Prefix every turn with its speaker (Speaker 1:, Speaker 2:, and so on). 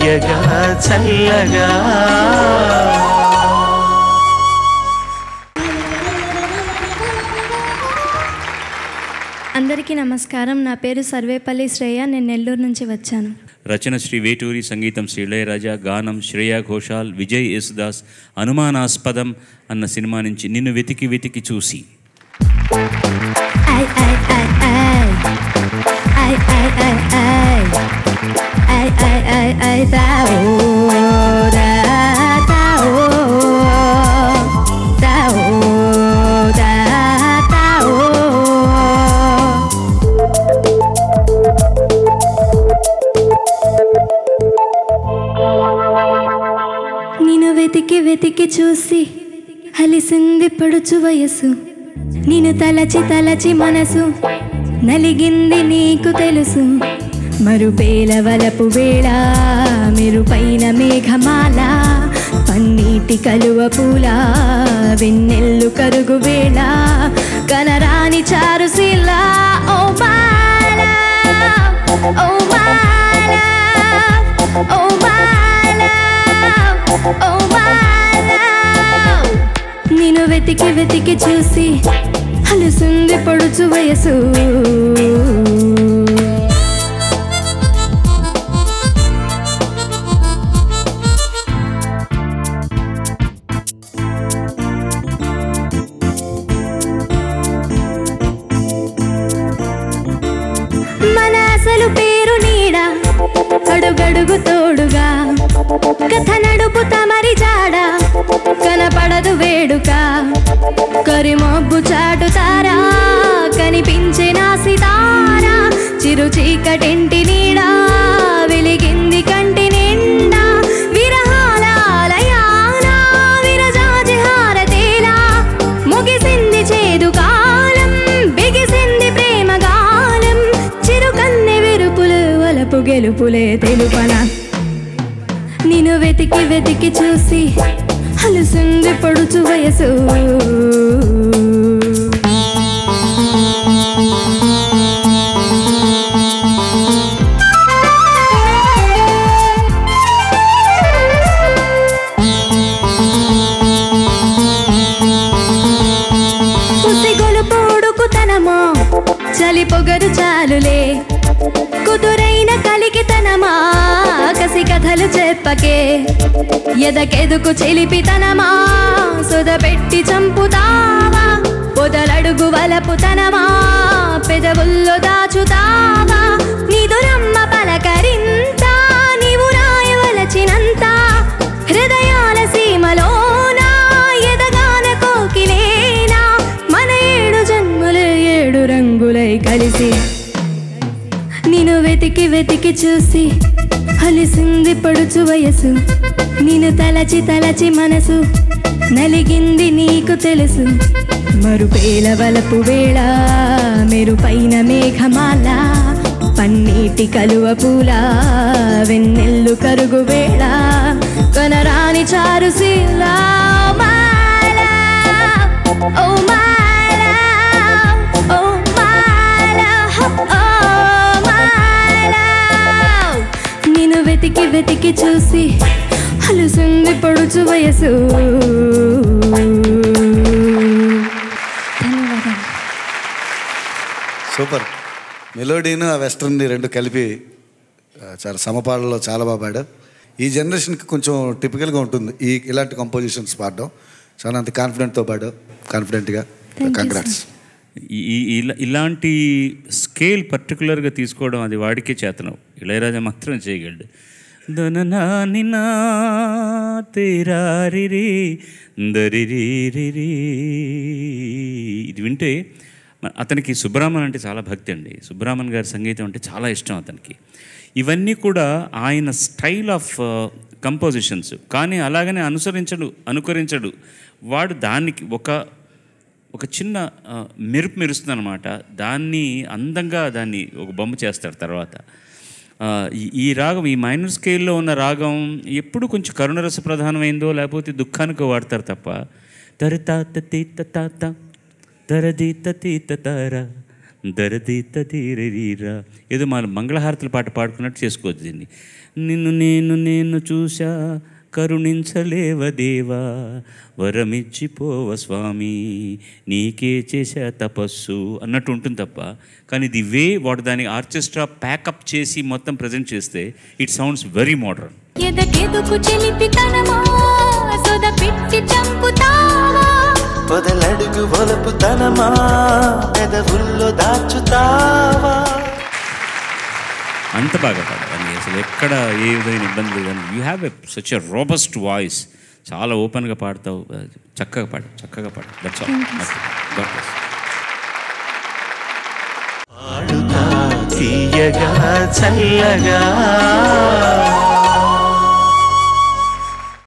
Speaker 1: తీయగా చల్లగా
Speaker 2: అందరికీ నమస్కారం నా పేరు సర్వేపల్లి శ్రేయ నేను నెల్లూరు నుంచి వచ్చాను
Speaker 3: రచన శ్రీ వేటూరి సంగీతం శ్రీ ఇళయరాజా గానం శ్రేయా ఘోషాల్ విజయ్ యేసుదాస్ అనుమానాస్పదం అన్న సినిమా నుంచి నిన్ను వెతికి వెతికి చూసి
Speaker 2: ఐ ఐ ఐ ఐ ఐ ఐ ఐ ఐ ఐ ఐ ఐ తాఓ దా తాఓ తాఓ దా తాఓ నిన్ను వెతికి వెతికి చూసి అలిసింది పడుచు వయసు నిన్ను తలచి తలచి మనసు నలిగింది నీకు తెలుసు మరుపేల వలపు వేళ మెరుపైన మేఘమాల పన్నీటి కలువ పూల వెన్నెల్లు కరుగు వేళ కనరాని చారుశీల ఓ బాలా ఓ బాలా ఓ బాలా ఓ బాలా నేను వెతికి వెతికి చూసి అలసుంది పొడుచు వయసు మన అసలు పేరు నీడ అడుగడుగు తోడుగా కథ నడుపు తమరి జాడ కనపడదు వేడుక కరిమబ్బు చాటుతారా కనిపించే నా సితారా చిరు చీకటింటి నీడ వెలిగింది కంటి నిండా విరహాల ఆలయాన విరజాజి హారతేలా ముగిసింది చేదు కాలం బిగిసింది ప్రేమ గాలం చిరుకన్నె విరుపులు వలపు గెలుపులే తెలుపన నిన్ను వెతికి వెతికి చూసి అలుసుంది పొడుచు వయసు ఉసిగొలుపు ఉడుకుతనమో చలి పొగరు చాలులే కుదురైన కలికితనమా కసి కథలు చెప్పకే ఎదకెదుకు చెలిపితనమా సుధ పెట్టి చంపుతావా పొదలడుగు వలపుతనమా పెదవుల్లో దాచుతావా నిదురమ్మ పలకరింత నీవు రాయవలచినంత హృదయాల సీమలోనా ఎదగాన కోకిలేనా మన ఏడు జన్ములు ఏడు రంగులై కలిసి నేను వెతికి వెతికి చూసి అలిసింది పడుచు వయసు నేను తలచి తలచి మనసు నలిగింది నీకు తెలుసు మరుపేల వలపు వేళ మెరుపైన మేఘమాల పన్నీటి కలువ పూల వెన్నెల్లు కరుగు వేళ కొనరాని చారుశీల మాలా ఓ మాలా ఓ మాలా ఓ మాలా నేను వెతికి వెతికి చూసి అలుసుంది పొడుచు వయసు ధన్యవాదాలు
Speaker 4: సూపర్ మెలోడీను ఆ వెస్ట్రన్ని రెండు కలిపి ఆ, చాలా సమపాడలో చాలా బాగా పాడావు ఈ జనరేషన్కి కొంచెం టిపికల్గా ఉంటుంది ఈ ఇలాంటి కంపోజిషన్స్ పాడడం చాలా అంత కాన్ఫిడెంట్తో పాడావు కాన్ఫిడెంట్గా
Speaker 2: you,
Speaker 4: కంగ్రాట్స్
Speaker 3: ఈ ఈ- ఇలా- ఇలాంటి స్కేల్ పర్టికులర్గా తీసుకోవడం అది వాడికే చేతనం ఇళయరాజా మాత్రం చేయగలడు దననా నినా తేరారిరి దరిరిరిరి ఇది వింటే మ- అతనికి సుబ్రహ్మణ్యం అంటే చాలా భక్తి అండి సుబ్రహ్మణ్యం గారి సంగీతం అంటే చాలా ఇష్టం అతనికి ఇవన్నీ కూడా ఆయన స్టైల్ ఆఫ్ కంపోజిషన్స్ కానీ అలాగనే అనుసరించడు అనుకరించడు వాడు దానికి ఒక ఒక చిన్న ఆ, మెరుపు మెరుస్తుంది అనమాట దాన్ని అందంగా దాన్ని ఒక బొమ్మ చేస్తాడు తర్వాత ఆ, ఈ- ఈ రాగం ఈ మైనర్ స్కేల్లో ఉన్న రాగం ఎప్పుడు కొంచెం కరుణరస ప్రధానమైందో లేకపోతే దుఃఖానికి వాడతారు తప్ప తరితాత తీత తాత తరదీత తీత తర దరదీత తీరరీరా ఏదో మన మంగళహారతుల పాట పాడుకున్నట్టు చేసుకోవచ్చు దీన్ని నిన్ను నేను నేను చూశా కరుణించలేవ దేవా వరమిచ్చిపోవ స్వామి నీకే చేశా తపస్సు అన్నట్టు ఉంటుంది తప్ప కానీ ఇది వే వాడు దాని ఆర్కెస్ట్రా ప్యాకప్ చేసి మొత్తం ప్రజెంట్ చేస్తే ఇట్ సౌండ్స్ వెరీ మోడర్న్
Speaker 5: ఎదకెదుకు చెలిపితనమా సొద పెట్టి చంపుతావా
Speaker 1: పొదలడుగు ఒలపు తనమా పెదవుల్లో దాచుతావా
Speaker 3: అంత బాగా పాడాలి అసలు ఎక్కడ ఏ విధమైన ఇబ్బంది కానీ you have a such a robust voice చాలా ఓపెన్గా పాడతావు చక్కగా పాడు చక్కగా పాడు దట్స్ ఆల్
Speaker 1: పాడుతా తీయగా చల్లగా